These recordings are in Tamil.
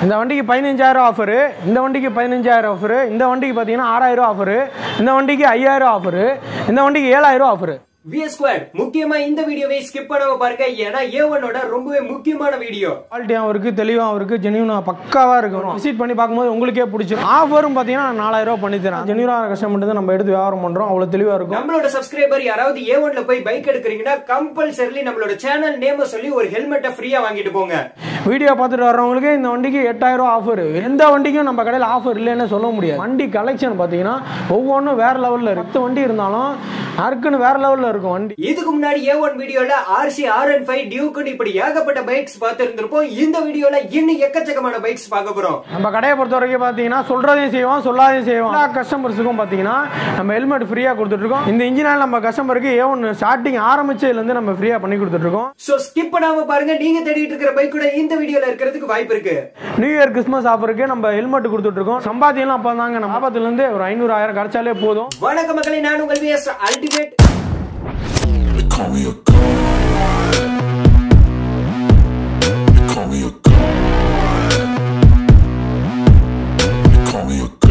இந்த வண்டிக்கு பதினஞ்சாயிரம் ஆஃபரு இந்த வண்டிக்கு பதினஞ்சாயிரம் ஆஃபரு இந்த வண்டிக்கு பார்த்தீங்கன்னா ஆறாயிரம் ஆஃபரு இந்த வண்டிக்கு ஐயாயிரம் ஆஃபரு இந்த வண்டிக்கு ஏழாயிரம் ஆஃபரு விஎஸ் ஸ்கொயர் முக்கியமா இந்த வீடியோவை ஸ்கிப் பண்ணாம பாருங்க ஏன்னா ஏ ஒன்னோட ரொம்பவே முக்கியமான வீடியோ குவாலிட்டியாகவும் இருக்குது தெளிவாகவும் இருக்குது ஜெனியூனாக பக்காவாக இருக்கும் விசிட் பண்ணி பார்க்கும்போது உங்களுக்கே பிடிச்சிரும் ஆஃபரும் பார்த்தீங்கன்னா நான் நாலாயிரம் ரூபாய் பண்ணி தரேன் ஜெனியூனாக கஸ்டமர் தான் நம்ம எடுத்து வியாபாரம் பண்ணுறோம் அவ்வளோ தெளிவாக இருக்கும் நம்மளோட சப்ஸ்கிரைபர் யாராவது ஏ ஒன்ல போய் பைக் எடுக்கிறீங்கன்னா கம்பல்சரிலி நம்மளோட சேனல் நேம சொல்லி ஒரு ஹெல்மெட்டை ஃப்ரீயா வாங்கிட்டு போங்க வீடியோ பார்த்துட்டு வர்றவங்களுக்கு இந்த வண்டிக்கு எட்டாயிரம் ஆஃபர் எந்த வண்டிக்கும் நம்ம கடையில் ஆஃபர் இல்லைன்னு சொல்ல முடியாது வண்டி கலெக்ஷன் பார்த்தீங்கன்னா ஒவ்வொன்றும் வேற லெவலில் இருக்கு எட்டு வண்டி இருந்தாலும் நறுக்குன்னு வேற லெவலில் இருக்கும் வண்டி இதுக்கு முன்னாடி ஏ ஒன் வீடியோல ஆர்சி ஆர் அண்ட் ஃபைவ் டியூக்குன்னு இப்படி ஏகப்பட்ட பைக்ஸ் பார்த்து இருந்திருப்போம் இந்த வீடியோல இன்னும் எக்கச்சக்கமான பைக்ஸ் பார்க்க போறோம் நம்ம கடையை பொறுத்த வரைக்கும் பார்த்தீங்கன்னா சொல்றதையும் செய்வோம் சொல்லாதையும் செய்வோம் எல்லா கஸ்டமர்ஸுக்கும் பார்த்தீங்கன்னா நம்ம ஹெல்மெட் ஃப்ரீயாக கொடுத்துட்ருக்கோம் இந்த இன்ஜினால் நம்ம கஸ்டமருக்கு ஏ ஒன்று ஸ்டார்டிங் ஆரம்பிச்சதுலேருந்து நம்ம ஃப்ரீயாக பண்ணி கொடுத்துட்ருக்கோம் சோ ஸ்கிப் பண்ணாம பாருங்க நீங்க தேடிட்டு இருக்கிற பைக் கூட இந்த வீடியோல இருக்கிறதுக்கு வாய்ப்பு இருக்கு நியூ இயர் கிறிஸ்மஸ் ஆஃபருக்கு நம்ம ஹெல்மெட் கொடுத்துட்ருக்கோம் சம்பாத்தியம்லாம் அப்போ தாங்க நம்ம ஆபத்துலேருந்து ஒரு ஐநூறு ஆயிரம் கிடைச்சாலே போதும் வணக்க மக்களே நான் உங்கள் VS ultimate They call me a god. They call me a god. They call me a god.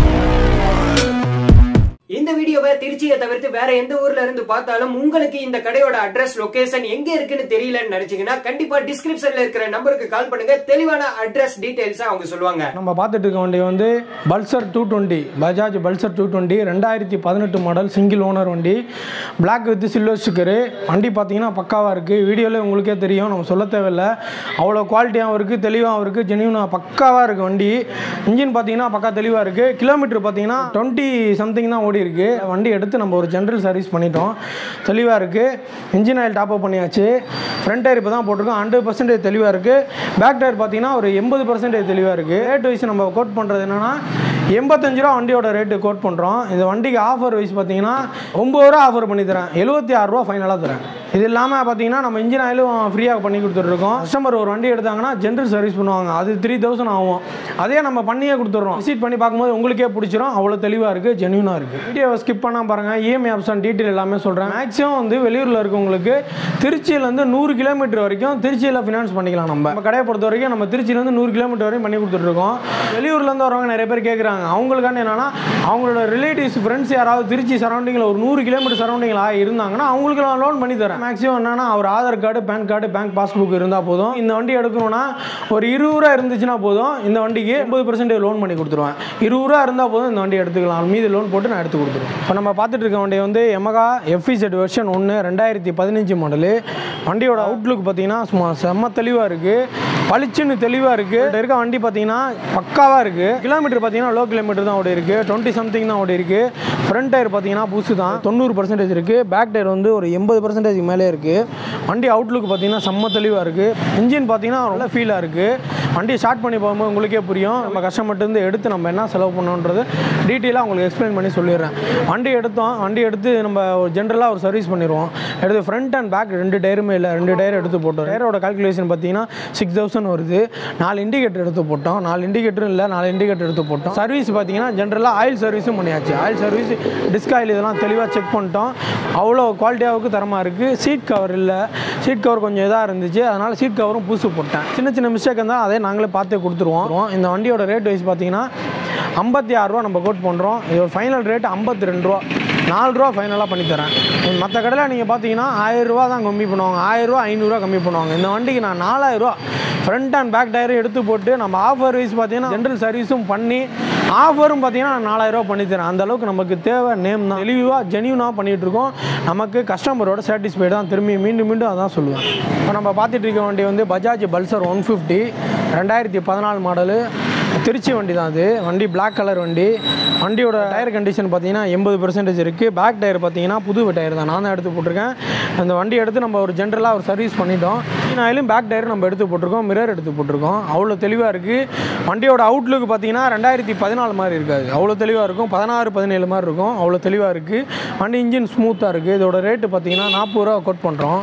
இந்த வீடியோவை திருச்சியை தவிர்த்து வேற எந்த ஊர்ல இருந்து பார்த்தாலும் உங்களுக்கு இந்த கடையோட அட்ரஸ் லொகேஷன் எங்க இருக்குன்னு தெரியலன்னு நினைச்சீங்கன்னா கண்டிப்பா டிஸ்கிரிப்ஷன்ல இருக்கிற நம்பருக்கு கால் பண்ணுங்க தெளிவான அட்ரஸ் டீடைல்ஸ் அவங்க சொல்லுவாங்க நம்ம பார்த்துட்டு இருக்க வண்டி வந்து Pulsar two twenty Bajaj Pulsar two twenty ரெண்டாயிரத்தி பதினெட்டு மாடல் சிங்கிள் ஓனர் வண்டி Black வித் சில்வர் ஸ்டிக்கரு வண்டி பார்த்தீங்கன்னா பக்காவாக இருக்குது வீடியோவில் உங்களுக்கே தெரியும் நம்ம சொல்ல தேவையில்லை அவ்வளோ குவாலிட்டியாகவும் இருக்குது தெளிவாகவும் இருக்குது ஜெனியூனாக பக்காவாக இருக்குது வண்டி இன்ஜின் பார்த்தீங்கன்னா பக்கா தெளிவாக இருக்குது கிலோமீட்டர் பார்த்தீங்கன்னா டுவெண்ட்டி சம்திங் தான் ஓடி இருக்கு வண்டி எடுத்து நம்ம ஒரு ஜென்ரல் சர்வீஸ் பண்ணிட்டோம் தெளிவாக இருக்குது இன்ஜின் ஆயில் டாப் அப் பண்ணியாச்சு ஃப்ரண்ட் டயர் இப்போ தான் போட்டிருக்கோம் ஹண்ட்ரட் பர்சன்டேஜ் தெளிவாக இருக்குது பேக் டயர் பார்த்தீங்கன்னா ஒரு எண்பது பர்சன்டேஜ் தெளிவாக இருக்குது ரேட் வைஸ் நம்ம கோட் பண்ணுறது என்னென்னா எண்பத்தஞ்சு ரூபா வண்டியோட ரேட்டு கோட் பண்ணுறோம் இந்த வண்டிக்கு ஆஃபர் வைஸ் பார்த்தீங்கன்னா ஒம்பது ரூபா ஆஃபர் பண்ணி தரேன் எழுபத்தி ஆறு ரூபா ஃபைனலாக தரேன் இது இல்லாமல் பார்த்தீங்கன்னா நம்ம இன்ஜின் ஆயிலும் ஃப்ரீயாக பண்ணி கொடுத்துட்ருக்கோம் கஸ்டமர் ஒரு வண்டி எடுத்தாங்கன்னா ஜென்ரல் சர்வீஸ் பண்ணுவாங்க அது த்ரீ தௌசண்ட் ஆகும் அதே நம்ம பண்ணியே கொடுத்துட்றோம் விசிட் பண்ணி பார்க்கும்போது உங்களுக்கே பிடிச்சிரும் அவ்வளோ தெளிவாக இருக்குது ஜென்யூனாக இருக்குது வீடியோவை ஸ்கிப் பண்ணால் பாருங்கள் இஎம்ஐ ஆப்ஷன் டீட்டெயில் எல்லாமே சொல்கிறேன் மேக்ஸிமம் வந்து வெளியூரில் இருக்கவங்களுக்கு திருச்சியிலேருந்து நூறு கிலோமீட்டர் வரைக்கும் திருச்சியில் ஃபினான்ஸ் பண்ணிக்கலாம் நம்ம நம்ம கடையை பொறுத்த வரைக்கும் நம்ம திருச்சியிலேருந்து நூறு கிலோமீட்டர் வரையும் பண்ணி கொடுத்துட்ருக்கோம் வெளியூர்லேருந்து வரவங்க நிறைய பேர் கேட்குறாங்க அவங்களுக்கான என்னன்னா அவங்களோட ரிலேட்டிவ்ஸ் ஃப்ரெண்ட்ஸ் யாராவது திருச்சி சரௌண்டிங்கில் ஒரு நூறு கிலோமீட்டர் சரௌண்டிங்கில் இருந்தாங்கன்னா அவங்களுக்கு நான் லோன் பண்ணி தரேன் மேக்ஸிமம் என்னன்னா அவர் Aadhaar card PAN card bank passbook இருந்தால் போதும் இந்த வண்டி எடுக்கணும்னா ஒரு இருபது ரூபா இருந்துச்சுன்னா போதும் இந்த வண்டிக்கு எண்பது பர்சன்டேஜ் லோன் பண்ணி கொடுத்துருவேன் இருபது ரூபா இருந்தால் போதும் இந்த வண்டி எடுத்துக்கலாம் மீதி லோன் போட்டு நான் எடுத்து கொடுத்துருவேன் இப்போ நம்ம பார்த்துட்டு இருக்க வண்டி வந்து எமகா எஃப்இசெட் வெர்ஷன் ஒன்று ரெண்டாயிரத்தி பதினஞ்சு மாடலு வண்டியோட அவுட்லுக் பார்த்தீங்கன்னா சும்மா செம்ம தெளிவாக இருக்குது பளிச்சுன்னு தெளிவாக இருக்குது இருக்க வண்டி பார்த்தீங்கன்னா பக்காவாக இருக்குது கிலோமீட்டர் பார்த்தீங்கன்னா லோ கிலோமீட்டர் தான் ஓடி இருக்குது டுவெண்ட்டி சம்திங் தான் ஓடி இருக்குது ஃப்ரண்ட் டயர் பார்த்தீங்கன்னா புதுசு தான் தொண்ணூறு பர்சன்டேஜ் இருக்குது பேக் டயர் வந்து ஒரு எண்பது பர்சன்டேஜ் மேலே இருக்குது வண்டி அவுட்லுக் பார்த்தீங்கன்னா செம்ம தெளிவாக இருக்குது இன்ஜின் பார்த்தீங்கன்னா நல்ல ஃபீலாக இருக்குது வண்டி ஸ்டார்ட் பண்ணி போகும்போது உங்களுக்கே புரியும் நம்ம கஷ்டப்பட்டு எடுத்து நம்ம என்ன செலவு பண்ணோன்றது டீட்டெயிலாக உங்களுக்கு எக்ஸ்பிளைன் பண்ணி சொல்லிடுறேன் வண்டி எடுத்தோம் வண்டி எடுத்து நம்ம ஒரு ஜென்ரலாக ஒரு சர்வீஸ் பண்ணிடுவோம் எடுத்து ஃப்ரண்ட் அண்ட் பேக் ரெண்டு டயருமே இல்லை ரெண்டு டயர் எடுத்து போட்டோம் டயரோட கால்குலேஷன் பார்த்தீங்கன்னா சிக்ஸ் தௌசண்ட் வருது நாலு இண்டிகேட்டர் எடுத்து போட்டோம் நாலு இண்டிகேட்டரும் இல்லை நாலு இண்டிகேட்டர் எடுத்து போட்டோம் சர்வீஸ் பார்த்தீங்கன்னா ஜென்ரலாக ஆயில் சர்வீஸும் பண்ணியாச்சு ஆயில் சர்வீஸ் டிஸ்க் ஆயில் இதெல்லாம் தெளிவாக செக் பண்ணிட்டோம் அவ்வளோ குவாலிட்டியாவுக்கு தரமாக இருக்குது சீட் கவர் இல்லை சீட் கவர் கொஞ்சம் இதாக இருந்துச்சு அதனால் சீட் கவரும் புதுசு போட்டேன் சின்ன சின்ன மிஸ்டேக் இருந்தால் அதே நாங்களே பார்த்து கொடுத்துருவோம் இந்த வண்டியோட ரேட் வைஸ் பார்த்தீங்கன்னா ஐம்பத்தி ஆறு ரூபா நம்ம கோட் பண்ணுறோம் இதோட ஃபைனல் ரேட் ஐம்பத்தி ரெண்டு ரூபா நாலு ரூபா ஃபைனலாக பண்ணி தரேன் மற்ற கடையில் நீங்கள் பார்த்தீங்கன்னா ஆயிரம் ரூபா தான் கம்மி பண்ணுவாங்க ஆயிரரூவா ஐநூறுரூவா கம்மி பண்ணுவாங்க இந்த வண்டிக்கு நான் நாலாயிரரூவா ஃப்ரண்ட் அண்ட் பேக் டயரும் எடுத்து போட்டு நம்ம ஆஃபர் வைஸ் பார்த்தீங்கன்னா ஜென்ரல் சர்வீஸும் பண்ணி ஆஃபரும் பார்த்தீங்கன்னா நான் நாலாயிரரூவா பண்ணி தரேன் அந்த அளவுக்கு நமக்கு தேவை நேம் தான் தெளிவாக ஜெனியூனாக பண்ணிகிட்டு இருக்கோம் நமக்கு கஸ்டமரோட சாட்டிஸ்ஃபைடு தான் திரும்பி மீண்டும் மீண்டும் அதான் சொல்லுவேன் இப்போ நம்ம பார்த்துட்டு இருக்க வண்டி வந்து பஜாஜ் பல்சர் ஒன் ஃபிஃப்டி ரெண்டாயிரத்தி பதினாலு மாடலு திருச்சி வண்டி தான் அது வண்டி Black கலர் வண்டி வண்டியோட டயர் கண்டிஷன் பார்த்தீங்கன்னா எண்பது பெர்சன்டேஜ் இருக்குது பேக் டயர் பார்த்தீங்கன்னா புது டயர் தான் நான் தான் எடுத்து போட்டிருக்கேன் அந்த வண்டி எடுத்து நம்ம ஒரு ஜென்ரலாக ஒரு சர்வீஸ் பண்ணிட்டோம் ஆயிலும் பேக் டயர் நம்ம எடுத்து போட்டிருக்கோம் மிரர் எடுத்து போட்டிருக்கோம் அவ்வளோ தெளிவாக இருக்குது வண்டியோட அவுட்லுக் பார்த்தீங்கன்னா ரெண்டாயிரத்தி பதினாலு மாதிரி இருக்காது அவ்வளோ தெளிவாக இருக்கும் பதினாறு பதினேழு மாதிரி இருக்கும் அவ்வளோ தெளிவாக இருக்குது வண்டி இன்ஜின் ஸ்மூத்தாக இருக்குது இதோட ரேட்டு பார்த்தீங்கன்னா நாற்பது ரூபா கோட் பண்ணுறோம்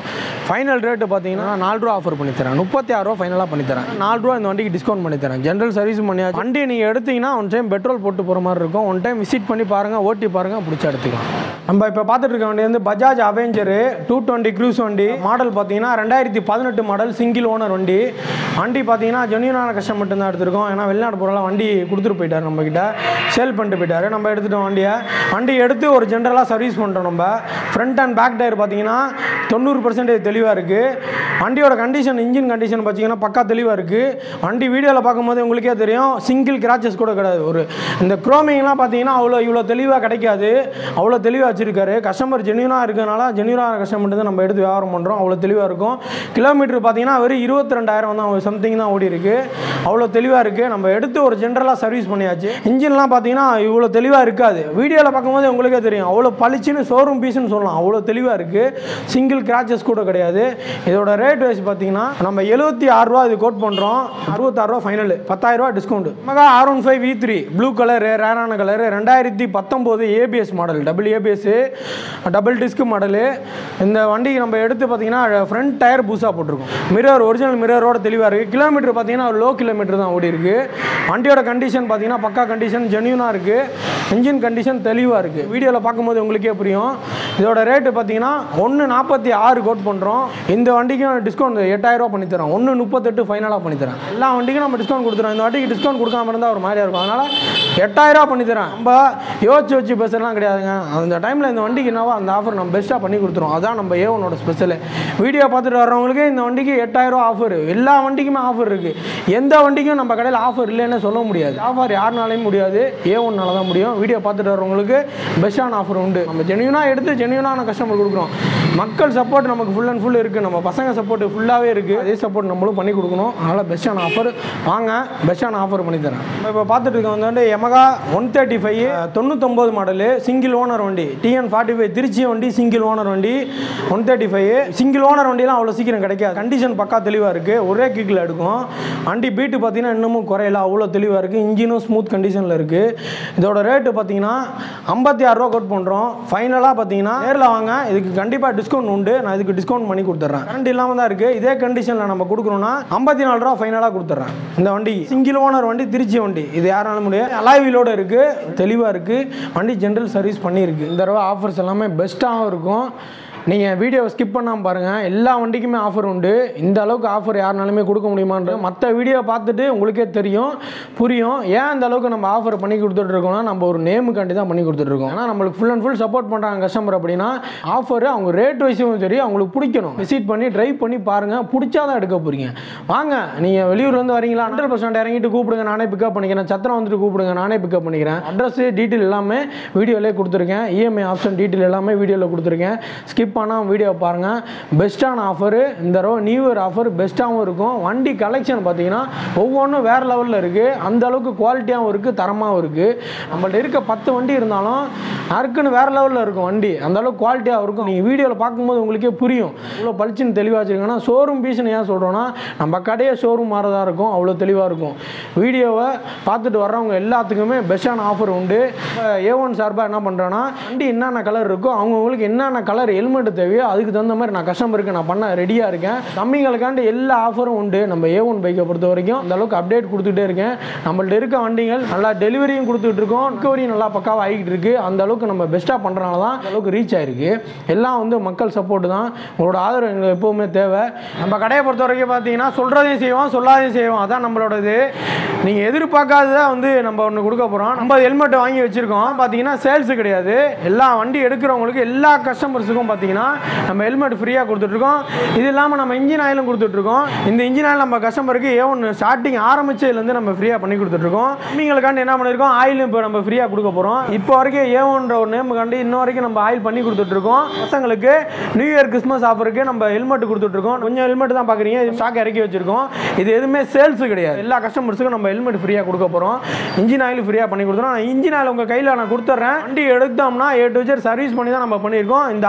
ஃபைனல் ரேட்டு பார்த்தீங்கன்னா நாலு ரூபா ஆஃபர் பண்ணி தரேன் முப்பத்தி ஆறு ரூபா ஃபைனலாக பண்ணி தரேன் நாலு ரூபா இந்த வண்டிக்கு டிஸ்கவுண்ட் பண்ணி தரேன் ஜென்ரல் சர்வீஸ் பண்ணியாச்சு வண்டி நீங்கள் எடுத்தீங்கன்னா ஒன் டைம் பெட்ரோல் போட்டு போகிற மாதிரி இருக்கும் ஒன் டைம் விசிட் பண்ணி பாருங்கள் ஓட்டி பாருங்கள் பிடிச்சா எடுத்துக்கலாம் நம்ம இப்போ பார்த்துட்டு இருக்க வண்டி வந்து Bajaj Avenger two twenty cruise வண்டி மாடல் பார்த்தீங்கன்னா ரெண்டாயிரத்தி பதினெட்டு மாடல் சிங்கிள் ஓனர் வண்டி வண்டி பார்த்தீங்கன்னா ஜென்யூனான கஷ்டம் மட்டும்தான் எடுத்திருக்கோம் ஏன்னா வெளிநாடு போகிறலாம் வண்டி கொடுத்துட்டு போயிட்டார் நம்மக்கிட்ட சேல் பண்ணிட்டு போயிட்டாரு நம்ம எடுத்துட்டோம் வண்டியை வண்டி எடுத்து ஒரு ஜென்ரலாக சர்வீஸ் பண்ணுறோம் நம்ம ஃப்ரண்ட் அண்ட் பேக் டயர் பார்த்தீங்கன்னா தொண்ணூறு பர்சன்டேஜ் தெளிவாக இருக்குது வண்டியோட கண்டிஷன் இன்ஜின் கண்டிஷன் பார்த்தீங்கன்னா பக்கா தெளிவாக இருக்குது வண்டி வீடியோவில் பார்க்கும்போது உங்களுக்கே தெரியும் சிங்கிள் கிராச்சஸ் கூட கிடையாது ஒரு இந்த குரோமிங்லாம் பார்த்தீங்கன்னா அவ்வளோ இவ்வளோ தெளிவாக கிடைக்காது அவ்வளோ தெளிவாக வச்சிருக்காரு கஸ்டமர் ஜென்யூனாக இருக்கனால ஜென்யூனான கஸ்டமர் தான் நம்ம எடுத்து வியாபாரம் பண்ணுறோம் அவ்வளோ தெளிவாக இருக்கும் கிலோமீட்டர் பார்த்தீங்கன்னா வெறும் இருபத்தி ரெண்டாயிரம் தான் சம்திங் தான் ஓடி இருக்கு அவ்வளோ தெளிவாக இருக்குது நம்ம எடுத்து ஒரு ஜென்ரலாக சர்வீஸ் பண்ணியாச்சு இன்ஜின்லாம் பார்த்தீங்கன்னா இவ்வளோ தெளிவாக இருக்காது வீடியோவில் பார்க்கும்போது உங்களுக்கே தெரியும் அவ்வளோ பளிச்சுன்னு ஷோரூம் பீஸ்னு சொல்லலாம் அவ்வளோ தெளிவாக இருக்குது சிங்கிள் கிராச்சஸ் கூட கிடையாது இதோட ரேட் வைஸ் பார்த்தீங்கன்னா நம்ம எழுபத்தி ஆறு ரூபா இது கோட் பண்ணுறோம் அறுபத்தாறு ரூபா ஃபைனல் பத்தாயிரம் ரூபா discount Yamaha R one five V three blue colour ரேரான கலரு ரெண்டாயிரத்தி பத்தொம்போது ABS model double ABS double disc model இந்த வண்டிக்கு நம்ம எடுத்து பார்த்தீங்கன்னா ஃப்ரண்ட் டயர் பூஸாக போட்டிருக்கோம் மிரர் ஒரிஜினல் மிரரோட தெளிவாக இருக்குது கிலோமீட்டர் பார்த்தீங்கன்னா லோ கிலோமீட்டர் தான் ஓடி இருக்கு வண்டியோட கண்டிஷன் பார்த்தீங்கன்னா பக்கா கண்டிஷன் ஜென்யூனாக இருக்குது இன்ஜின் கண்டிஷன் தெளிவாக இருக்குது வீடியோவில் பார்க்கும்போது உங்களுக்கே புரியும் இதோட ரேட்டு பார்த்தீங்கன்னா ஒன்று நாற்பத்தி ஆறு கோட் பண்ணுறோம் இந்த வண்டிக்கும் டிஸ்கவுண்ட் எட்டாயிரரூவா பண்ணி தரோம் ஒன்று முப்பத்தெட்டு ஃபைனலாக பண்ணி தரேன் எல்லா வண்டிக்கும் நம்ம டிஸ்கவுண்ட் கொடுத்துறோம் இந்த வண்டிக்கு டிஸ்கவுண்ட் கொடுக்காம இருந்தால் ஒரு மாதிரியா இருக்கும் அதனால் எட்டாயிரரூவா பண்ணி தரேன் நம்ம யோசிச்சு வச்சு பேசுறதுலாம் கிடையாதுங்க அந்த டைமில் இந்த வண்டிக்கு என்னவோ அந்த ஆஃபர் நம்ம பெஸ்ட்டாக பண்ணி கொடுத்துருவோம் அதான் நம்ம ஏ ஒன்னோட ஸ்பெஷல் வீடியோ பார்த்துட்டு வர்றவங்களுக்கு இந்த வண்டிக்கு எட்டாயிரரூவா ஆஃபர் எல்லா வண்டிக்குமே ஆஃபர் இருக்குது எந்த வண்டிக்கும் நம்ம கடையில் ஆஃபர் இல்லைன்னு சொல்ல முடியாது ஆஃபர் யாருனாலையும் முடியாது ஏ ஒன்னால தான் முடியும் வீடியோ பார்த்துட்டு வர்றவங்களுக்கு பெஸ்ட்டான ஆஃபர் உண்டு நம்ம ஜென்யூனாக எடுத்து ஜென்யூனான கஸ்டமர் கொடுக்குறோம் மக்கள் சப்போர்ட் நமக்கு ஃபுல் அண்ட் ஃபுல் இருக்குது நம்ம பசங்க சப்போர்ட் ஃபுல்லாகவே இருக்குது அதே சப்போர்ட் நம்மளும் பண்ணி கொடுக்கணும் அதனால் பெஸ்ட்டான ஆஃபர் வாங்க பெஸ்ட்டான ஆஃபர் பண்ணி தரேன் நம்ம இப்போ பார்த்துட்டு இருக்க வந்து எமகா ஒன் தேர்ட்டி ஃபைவ் தொண்ணூத்தொம்பது மாடலு சிங்கிள் ஓனர் வண்டி டிஎன் ஃபார்ட்டி ஃபைவ் திருச்சி வண்டி சிங்கிள் ஓனர் வண்டி one thirty five single owner வண்டிலாம் அவ்வளோ சீக்கிரம் கிடைக்காது கண்டிஷன் பக்கா தெளிவாக இருக்குது ஒரே கிக்கில் எடுக்கும் வண்டி பீட்டு பார்த்தீங்கன்னா இன்னமும் குறையல அவ்வளோ தெளிவாக இருக்குது இன்ஜினும் ஸ்மூத் கண்டிஷனில் இருக்குது இதோட ரேட்டு பார்த்தீங்கன்னா ஐம்பத்தி ஆறு ரூபா கோட் பண்ணுறோம் ஃபைனலாக பார்த்தீங்கன்னா நேரில் வாங்க இதுக்கு கண்டிப்பாக டிஸ்கவுண்ட் உண்டு நான் இதுக்கு டிஸ்கவுண்ட் பண்ணி கொடுத்துட்றேன் கரண்ட் இல்லாமல் தான் இருக்குது இதே கண்டிஷனில் நம்ம கொடுக்குறோம்னா ஐம்பத்தி நாலு ரூபா ஃபைனலாக கொடுத்துட்றேன் இந்த வண்டி சிங்கிள் ஓனர் வண்டி திருச்சி வண்டி இது யாராலும் முடியாது அலாய்விலோட இருக்குது தெளிவாக இருக்குது வண்டி ஜென்ரல் சர்வீஸ் பண்ணியிருக்கு இந்த தடவை ஆஃபர்ஸ் எல்லாமே பெஸ்ட்டாகவும் இருக்கும் நீங்கள் வீடியோவை ஸ்கிப் பண்ணாமல் பாருங்கள் எல்லா வண்டிக்குமே ஆஃபர் உண்டு இந்த அளவுக்கு ஆஃபர் யாருனாலுமே கொடுக்க முடியுமான்ற மற்ற வீடியோ பார்த்துட்டு உங்களுக்கே தெரியும் புரியும் ஏன் இந்த அளவுக்கு நம்ம ஆஃபர் பண்ணி கொடுத்துட்ருக்கோம்னா நம்ம ஒரு நேமுக்காண்டி தான் பண்ணி கொடுத்துட்ருக்கோம் ஏன்னா நம்மளுக்கு ஃபுல் அண்ட் ஃபுல் சப்போர்ட் பண்ணுறாங்க கஸ்டமர் அப்படின்னா ஆஃபர் அவங்க ரேட் வைஸும் சரி அவங்களுக்கு பிடிக்கணும் விசிட் பண்ணி ட்ரைவ் பண்ணி பாருங்கள் பிடிச்சா தான் எடுக்க போகிறீங்க வாங்க நீங்கள் வெளியூர்லேருந்து வரீங்களா ஹண்ட்ரட் பர்சன்ட் இறங்கிட்டு கூப்பிடுங்க நானே பிக்கப் பண்ணிக்கிறேன் சத்திரம் வந்துட்டு கூப்பிடுங்க நானே பிக்கப் பண்ணிக்கிறேன் அட்ரஸ் டீட்டெயில் எல்லாமே வீடியோலேயே கொடுத்துருக்கேன் இஎம்ஐ ஆப்ஷன் டீட்டெயில் எல்லாமே வீடியோவில் கொடுத்துருக்கேன் ஸ்கிப் பண்ணால் வீடியோ பாருங்கள் பெஸ்ட்டான ஆஃபரு இந்த தடவை நியூ இயர் ஆஃபர் பெஸ்ட்டாகவும் இருக்கும் வண்டி கலெக்ஷன் பார்த்தீங்கன்னா ஒவ்வொன்றும் வேறு லெவலில் இருக்குது அந்த அளவுக்கு குவாலிட்டியாகவும் இருக்குது தரமாகவும் இருக்குது நம்மள்ட்ட இருக்க பத்து வண்டி இருந்தாலும் நறுக்குன்னு வேறு லெவலில் இருக்கும் வண்டி அந்த அளவுக்கு குவாலிட்டியாக இருக்கும் நீங்கள் வீடியோவில் பார்க்கும்போது உங்களுக்கே புரியும் இவ்வளோ பளிச்சுன்னு தெளிவாக வச்சுருக்கேன்னா ஷோரூம் பீஸ்னு ஏன் சொல்கிறோன்னா நம்ம கடையே ஷோரூம் மாறதா இருக்கும் அவ்வளோ தெளிவாக இருக்கும் வீடியோவை பார்த்துட்டு வர்றவங்க எல்லாத்துக்குமே பெஸ்ட்டான ஆஃபர் உண்டு ஏ ஒன் சார்பாக என்ன பண்ணுறேன்னா வண்டி என்னென்ன கலர் இருக்கோ அவங்கவுங்களுக்கு என்னென்ன கலர் ஹெல்மெட் தேவையோ அதுக்கு தகுந்த மாதிரி நான் கஸ்டமருக்கு நான் பண்ண ரெடியாக இருக்கேன் தம்பிங்களுக்காண்டி எல்லா ஆஃபரும் உண்டு நம்ம ஏ ஒன் பைக்கை பொறுத்த வரைக்கும் அந்த அளவுக்கு அப்டேட் கொடுத்துட்டே இருக்கேன் நம்மள்ட்ட இருக்க வண்டிகள் நல்லா டெலிவரியும் கொடுத்துட்டு இருக்கோம் ரிகவரியும் நல்லா பக்காவாக ஆகிட்டு இருக்கு அந்த அளவுக்கு நம்ம பெஸ்ட்டாக பண்ணுறனால தான் அந்த அளவுக்கு ரீச் ஆயிருக்கு எல்லாம் வந்து மக்கள் சப்போர்ட் தான் உங்களோட ஆதரவு எங்களுக்கு எப்போவுமே தேவை நம்ம கடையை பொறுத்த வரைக்கும் பார்த்தீங்கன்னா சொல்கிறதையும் செய்வோம் சொல்லாதையும் செய்வோம் அதான் நம்மளோட இது நீங்கள் எதிர்பார்க்காததை வந்து நம்ம ஒன்று கொடுக்க போகிறோம் நம்ம ஹெல்மெட் வாங்கி வச்சுருக்கோம் பார்த்தீங்கன்னா சேல்ஸு கிடையாது எல்லா வண்டி எடுக்கிறவங்களுக்கு எல்லா கஸ்டமர்ஸுக்கும் பார்த்தீங்கன்னா நம்ம ஹெல்மெட் ஃப்ரீயாக கொடுத்துட்ருக்கோம் இது இல்லாமல் நம்ம இன்ஜின் ஆயிலும் கொடுத்துட்ருக்கோம் இந்த இன்ஜின் ஆயில் நம்ம கஸ்டமருக்கு ஏ ஒன்று ஸ்டார்டிங் ஆரம்பிச்சதுலேருந்து நம்ம ஃப்ரீயாக பண்ணி கொடுத்துட்ருக்கோம் நீங்களுக்காண்டி என்ன பண்ணியிருக்கோம் ஆயிலும் இப்போ நம்ம ஃப்ரீயாக கொடுக்க போகிறோம் இப்போ வரைக்கும் ஏ ஒன்ற ஒரு நேமுக்காண்டி இன்ன வரைக்கும் நம்ம ஆயில் பண்ணி கொடுத்துட்ருக்கோம் பசங்களுக்கு நியூ இயர் கிறிஸ்மஸ் ஆஃபருக்கு நம்ம ஹெல்மெட் கொடுத்துட்ருக்கோம் கொஞ்சம் ஹெல்மெட் தான் பார்க்குறீங்க இது ஸ்டாக் இறக்கி வச்சிருக்கோம் இது எதுவுமே சேல்ஸ் கிடையாது எல்லா கஸ்டமர்ஸுக்கும் நம்ம ஹெல்மெட் ஃப்ரீயாக கொடுக்க போகிறோம் இன்ஜின் ஆயில் ஃப்ரீயாக பண்ணி கொடுத்துறோம் இன்ஜின் ஆயில் உங்கள் கையில் நான் கொடுத்துட்றேன் வண்டி எடுத்தோம்னா ஏ டு ஜெட் சர்வீஸ் பண்ணி தான் நம்ம பண்ணியிருக்கோம் இந்த ஆயிலே நம்ம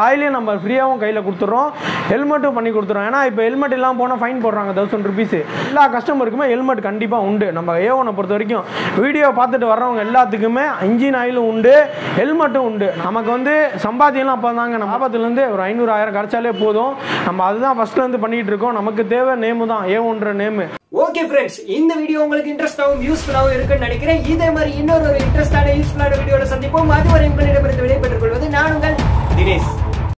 நம்பர் ஃப்ரீயாகவும் கையில் கொடுத்துட்றோம் ஹெல்மெட்டும் பண்ணி கொடுத்துறோம் ஏன்னா இப்போ ஹெல்மெட் இல்லாமல் போனால் ஃபைன் போடுறாங்க தௌசண்ட் ருபீஸ் எல்லா கஸ்டமருக்குமே ஹெல்மெட் கண்டிப்பாக உண்டு நம்ம ஏ ஒனை பொறுத்த வரைக்கும் வீடியோ பார்த்துட்டு வர்றவங்க எல்லாத்துக்குமே இன்ஜின் ஆயிலும் உண்டு ஹெல்மெட்டும் உண்டு நமக்கு வந்து சம்பாத்தியம்லாம் அப்போ தாங்க நம்ம ஆபத்துலேருந்து ஒரு ஐநூறு ஆயிரம் கிடைச்சாலே போதும் நம்ம அதுதான் ஃபஸ்ட்லேருந்து பண்ணிகிட்டு இருக்கோம் நமக்கு தேவை நேமு தான் ஏ ஒன்ற நேமு ஓகே ஃப்ரெண்ட்ஸ் இந்த வீடியோ உங்களுக்கு இன்ட்ரெஸ்டாகவும் யூஸ்ஃபுல்லாகவும் இருக்குன்னு நினைக்கிறேன் இதே மாதிரி இன்னொரு ஒரு இன்ட்ரெஸ்டான யூஸ்ஃபுல்லான வீடியோல சந்திப்போம் அதுவரை உங்களிடமிருந்து விடைபெற்றுக் கொள்வது நான் உங்கள் தினேஷ்